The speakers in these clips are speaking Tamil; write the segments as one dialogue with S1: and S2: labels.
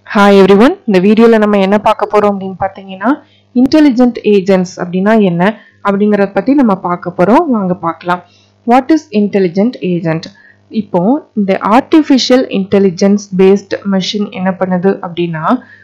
S1: ஹாய் எவ்ரிவன் இந்த வீடியோவில் நம்ம என்ன பார்க்க போகிறோம் அப்படின்னு பார்த்தீங்கன்னா இன்டெலிஜென்ட் ஏஜென்ட்ஸ் அப்படின்னா என்ன அப்படிங்கிறத பற்றி நம்ம பார்க்க போகிறோம் வாங்க பார்க்கலாம் வாட் இஸ் இன்டெலிஜென்ட் ஏஜென்ட் இப்போ இந்த ஆர்டிஃபிஷியல் இன்டெலிஜென்ஸ் பேஸ்ட் மெஷின் என்ன பண்ணுது அப்படின்னா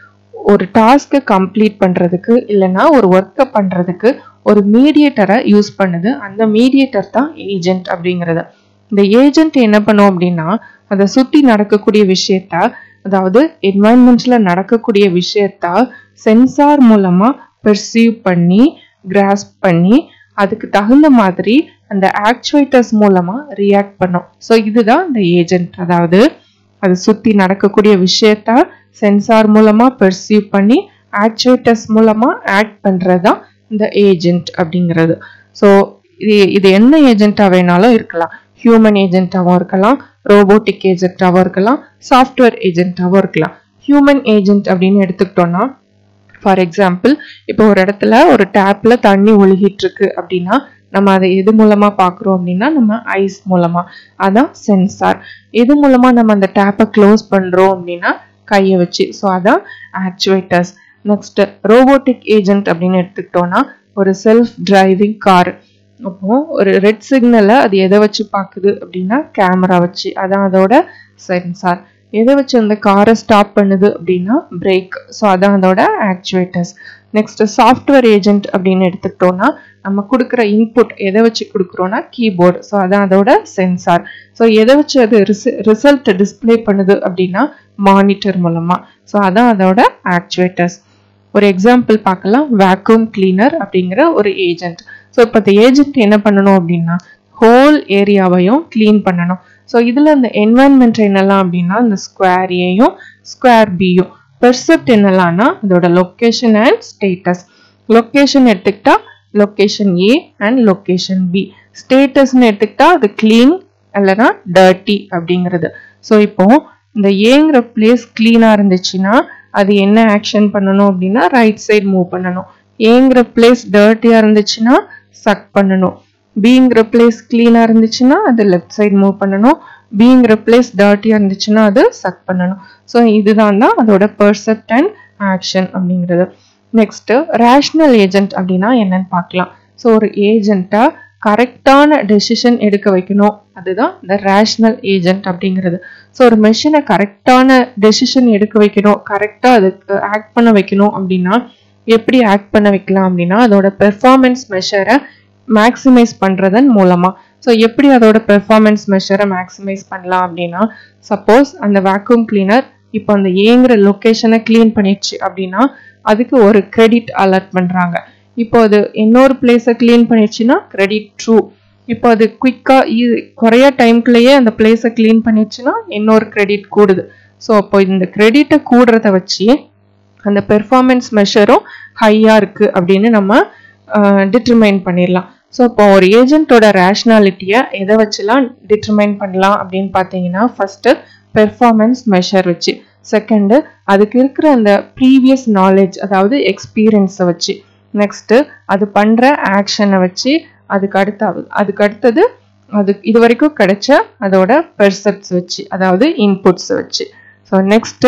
S1: ஒரு டாஸ்க்கை கம்ப்ளீட் பண்ணுறதுக்கு இல்லைன்னா ஒரு ஒர்க்கை பண்ணுறதுக்கு ஒரு மீடியேட்டரை யூஸ் பண்ணுது அந்த மீடியேட்டர் தான் ஏஜென்ட் அப்படிங்கிறது இந்த ஏஜென்ட் என்ன பண்ணும் அப்படின்னா அதை சுற்றி நடக்கக்கூடிய விஷயத்த அதாவது என்வாயன்மெண்ட்ல நடக்கக்கூடிய விஷயத்த சென்சார் மூலமா பெர்சீவ் பண்ணி கிராஸ்ப் பண்ணி அதுக்கு தகுந்த மாதிரி அந்த ஆக்சுவேட்டர்ஸ் மூலமா ரியாக்ட் பண்ணும் ஸோ இதுதான் இந்த ஏஜென்ட் அதாவது அது சுத்தி நடக்கக்கூடிய விஷயத்த சென்சார் மூலமா பெர்சீவ் பண்ணி ஆக்சுவேட்டர்ஸ் மூலமா ஆக்ட் பண்றதுதான் இந்த ஏஜென்ட் அப்படிங்கிறது ஸோ இது இது என்ன ஏஜென்ட்டா வேணாலும் இருக்கலாம் ஹியூமன் ஏஜென்ட்டாகவும் இருக்கலாம் ரோபோட்டிக் ஏஜென்ட்டாகவும் இருக்கலாம் சாஃப்ட்வேர் ஏஜென்ட்டாகவும் இருக்கலாம் ஹியூமன் ஏஜென்ட் அப்படின்னு எடுத்துக்கிட்டோம்னா ஃபார் எக்ஸாம்பிள் இப்போ ஒரு இடத்துல ஒரு டேப்ல தண்ணி ஒழுகிட்டு இருக்கு அப்படின்னா நம்ம அதை எது மூலமா பார்க்குறோம் அப்படின்னா நம்ம ஐஸ் மூலமா அதான் சென்சார் எது மூலமா நம்ம அந்த டேப்பை க்ளோஸ் பண்றோம் அப்படின்னா கையை வச்சு ஸோ அதான் ஆக்சுவேட்டர்ஸ் நெக்ஸ்ட் ரோபோட்டிக் ஏஜென்ட் அப்படின்னு எடுத்துக்கிட்டோம்னா ஒரு செல்ஃப் டிரைவிங் கார் அப்போ ஒரு ரெட் சிக்னலை அது எதை வச்சு பார்க்குது அப்படின்னா கேமரா வச்சு அதான் அதோட சென்சார் எதை வச்சு அந்த காரை ஸ்டாப் பண்ணுது அப்படின்னா பிரேக் ஸோ அதான் அதோட ஆக்சுவேட்டர்ஸ் நெக்ஸ்ட் சாஃப்ட்வேர் ஏஜென்ட் அப்படின்னு எடுத்துக்கிட்டோம்னா நம்ம கொடுக்குற இன்புட் எதை வச்சு கொடுக்குறோன்னா கீபோர்டு ஸோ அதான் அதோட சென்சார் ஸோ எதை வச்சு அது ரிசல்ட் டிஸ்பிளே பண்ணுது அப்படின்னா மானிட்டர் மூலமா ஸோ அதான் அதோட ஆக்சுவேட்டர்ஸ் ஒரு எக்ஸாம்பிள் பார்க்கலாம் வேக்யூம் கிளீனர் அப்படிங்கிற ஒரு ஏஜென்ட் ஸோ இப்போ இந்த ஏஜென்ட் என்ன பண்ணணும் அப்படின்னா ஹோல் ஏரியாவையும் க்ளீன் பண்ணணும் ஸோ இதில் இந்த என்வாயன்மெண்ட் என்னெல்லாம் அப்படின்னா இந்த ஸ்கொயர் ஏயும் ஸ்கொயர் பியும் பெர்செப்ட் என்னெல்லாம்னா அதோட லொக்கேஷன் அண்ட் ஸ்டேட்டஸ் லொக்கேஷன் எடுத்துக்கிட்டா location A and location B ஸ்டேட்டஸ்னு எடுத்துக்கிட்டா அது க்ளீன் இல்லைன்னா டர்ட்டி அப்படிங்கிறது ஸோ இப்போ இந்த ஏங்கிற பிளேஸ் க்ளீனாக இருந்துச்சுன்னா அது என்ன ஆக்ஷன் பண்ணணும் அப்படின்னா ரைட் சைடு மூவ் பண்ணணும் ஏங்கிற பிளேஸ் டர்ட்டியாக இருந்துச்சுன்னா சக் பண்ணணும் பிங்கிற பிளேஸ் கிளீனாக இருந்துச்சுன்னா அது லெஃப்ட் சைடு மூவ் பண்ணணும் பிங்கிற பிளேஸ் டர்ட்டியாக இருந்துச்சுன்னா அது சக் பண்ணணும் ஸோ இதுதான் தான் அதோட பர்செப்ட் அண்ட் ஆக்ஷன் அப்படிங்கிறது நெக்ஸ்ட் ரேஷ்னல் ஏஜென்ட் அப்படின்னா என்னன்னு பார்க்கலாம் ஸோ ஒரு ஏஜென்ட்டை கரெக்டான டெசிஷன் எடுக்க வைக்கணும் அதுதான் இந்த ரேஷ்னல் ஏஜென்ட் அப்படிங்கிறது ஸோ ஒரு மெஷினை கரெக்டான டெசிஷன் எடுக்க வைக்கணும் கரெக்டாக அதுக்கு ஆக்ட் பண்ண வைக்கணும் அப்படின்னா எப்படி ஆக்ட் பண்ண வைக்கலாம் அப்படின்னா அதோட பெர்ஃபார்மன்ஸ் மெஷரை மேக்ஸிமைஸ் பண்ணுறதன் மூலமாக ஸோ எப்படி அதோட பெர்ஃபார்மன்ஸ் மெஷரை மேக்ஸிமைஸ் பண்ணலாம் அப்படின்னா சப்போஸ் அந்த வேக்யூம் கிளீனர் இப்போ அந்த ஏங்கிற லொக்கேஷனை க்ளீன் பண்ணிடுச்சு அப்படின்னா அதுக்கு ஒரு கிரெடிட் அலர்ட் பண்ணுறாங்க இப்போ அது இன்னொரு பிளேஸை க்ளீன் பண்ணிடுச்சுன்னா கிரெடிட் ட்ரூ இப்போ அது குயிக்காக குறைய டைம்குள்ளேயே அந்த பிளேஸை க்ளீன் பண்ணிடுச்சுன்னா இன்னொரு கிரெடிட் கூடுது ஸோ அப்போ இந்த கிரெடிட்டை கூடுறத வச்சு அந்த பெர்ஃபார்மன்ஸ் மெஷரும் ஹையாக இருக்குது அப்படின்னு நம்ம டிட்டர்மைன் பண்ணிடலாம் ஸோ இப்போ ஒரு ஏஜென்ட்டோட ரேஷ்னாலிட்டியை எதை வச்சுலாம் டிட்டர்மைன் பண்ணலாம் அப்படின்னு பார்த்தீங்கன்னா ஃபஸ்ட்டு பெர்ஃபார்மன்ஸ் மெஷர் வச்சு செகண்டு அதுக்கு இருக்கிற அந்த ப்ரீவியஸ் நாலேஜ் அதாவது எக்ஸ்பீரியன்ஸை வச்சு நெக்ஸ்ட்டு அது பண்ணுற ஆக்ஷனை வச்சு அதுக்கு அடுத்த அதுக்கு அடுத்தது அது இது வரைக்கும் கிடைச்ச அதோட பெர்செப்ட்ஸ் வச்சு அதாவது இன்புட்ஸ் வச்சு so next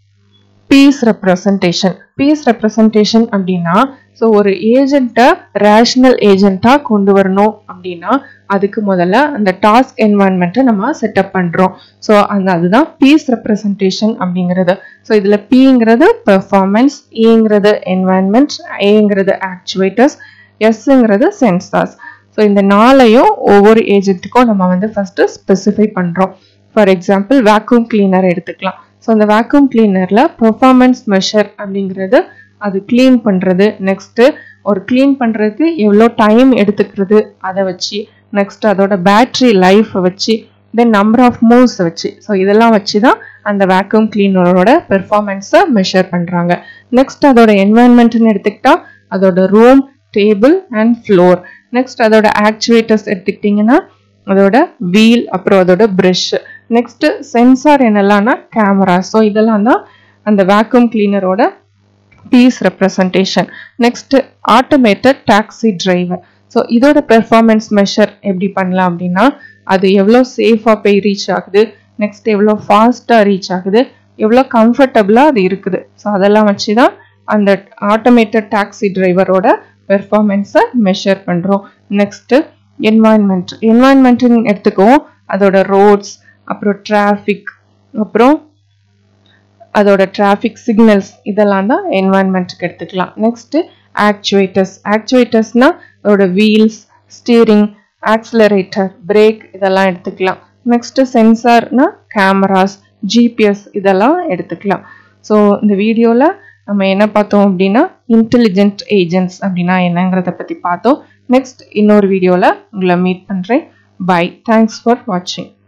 S1: PEAS representation PEAS representation அப்படின்னா ஸோ ஒரு ஏஜென்ட்டை ரேஷ்னல் ஏஜென்ட்டாக கொண்டு வரணும் அப்படின்னா அதுக்கு முதல்ல அந்த டாஸ்க் என்வாயன்மெண்ட்டை நம்ம செட்டப் பண்ணுறோம் ஸோ அந்த அதுதான் பீஸ் ரெப்ரசன்டேஷன் அப்படிங்கிறது ஸோ இதில் பிங்கிறது பெர்ஃபார்மன்ஸ் ஏங்கிறது என்வாயன்மெண்ட் ஏங்கிறது ஆக்சுவேட்டர்ஸ் எஸ்ங்கிறது சென்சார்ஸ் ஸோ இந்த நாளையும் ஒவ்வொரு ஏஜென்ட்டுக்கும் நம்ம வந்து ஃபஸ்ட்டு ஸ்பெசிஃபை பண்ணுறோம் ஃபார் எக்ஸாம்பிள் வேக்யூம் கிளீனர் எடுத்துக்கலாம் ஸோ அந்த வேக்யூம் கிளீனரில் பெர்ஃபார்மன்ஸ் மெஷர் அப்படிங்கிறது அது க்ளீன் பண்ணுறது நெக்ஸ்ட்டு ஒரு க்ளீன் பண்ணுறதுக்கு எவ்வளோ டைம் எடுத்துக்கிறது அதை வச்சு நெக்ஸ்ட் அதோட பேட்ரி லைஃப்பை வச்சு தென் நம்பர் ஆஃப் மூவ்ஸை வச்சு ஸோ இதெல்லாம் வச்சு தான் அந்த வேக்யூம் கிளீனரோட பெர்ஃபார்மன்ஸை மெஷர் பண்ணுறாங்க நெக்ஸ்ட் அதோட என்வாயன்மெண்ட்னு எடுத்துக்கிட்டா அதோட room table and floor next அதோட ஆக்சுவேட்டர்ஸ் எடுத்துக்கிட்டிங்கன்னா அதோட வீல் அப்புறம் அதோட ப்ரஷ் நெக்ஸ்ட் சென்சார் என்னெல்லாம்னா கேமரா ஸோ இதெல்லாம் தான் அந்த வேக்யூம் கிளீனரோட PEAS representation next automated taxi driver so இதோட பெர்ஃபார்மன்ஸ் மெஷர் எப்படி பண்ணலாம் அப்படின்னா அது எவ்வளோ சேஃபாக போய் ரீச் ஆகுது நெக்ஸ்ட் எவ்வளோ ஃபாஸ்ட்டாக ரீச் ஆகுது எவ்வளோ கம்ஃபர்டபுளாக அது இருக்குது ஸோ அதெல்லாம் வச்சு தான் அந்த ஆட்டோமேட்டட் டாக்ஸி டிரைவரோட பெர்ஃபார்மன்ஸை மெஷர் பண்ணுறோம் நெக்ஸ்ட்டு என்வாயன்மெண்ட் என்வாயன்மெண்ட்டுன்னு எடுத்துக்குவோம் அதோட ரோட்ஸ் அப்புறம் டிராஃபிக் அப்புறம் அதோட டிராஃபிக் சிக்னல்ஸ் இதெல்லாம் தான் என்வாயன்மெண்ட்டுக்கு எடுத்துக்கலாம் நெக்ஸ்ட்டு ஆக்சுவேட்டர்ஸ் ஆக்சுவேட்டர்ஸ்னால் அதோட வீல்ஸ் ஸ்டீரிங் ஆக்சிலரேட்டர் பிரேக் இதெல்லாம் எடுத்துக்கலாம் நெக்ஸ்ட்டு சென்சார்னா கேமராஸ் ஜிபிஎஸ் இதெல்லாம் எடுத்துக்கலாம் ஸோ இந்த வீடியோவில் நம்ம என்ன பார்த்தோம் அப்படின்னா இன்டெலிஜென்ட் ஏஜென்ட்ஸ் அப்படின்னா என்னங்கிறத பற்றி பார்த்தோம் நெக்ஸ்ட் இன்னொரு வீடியோவில் உங்களை மீட் பண்ணுறேன் பை தேங்க்ஸ் ஃபார் வாட்சிங்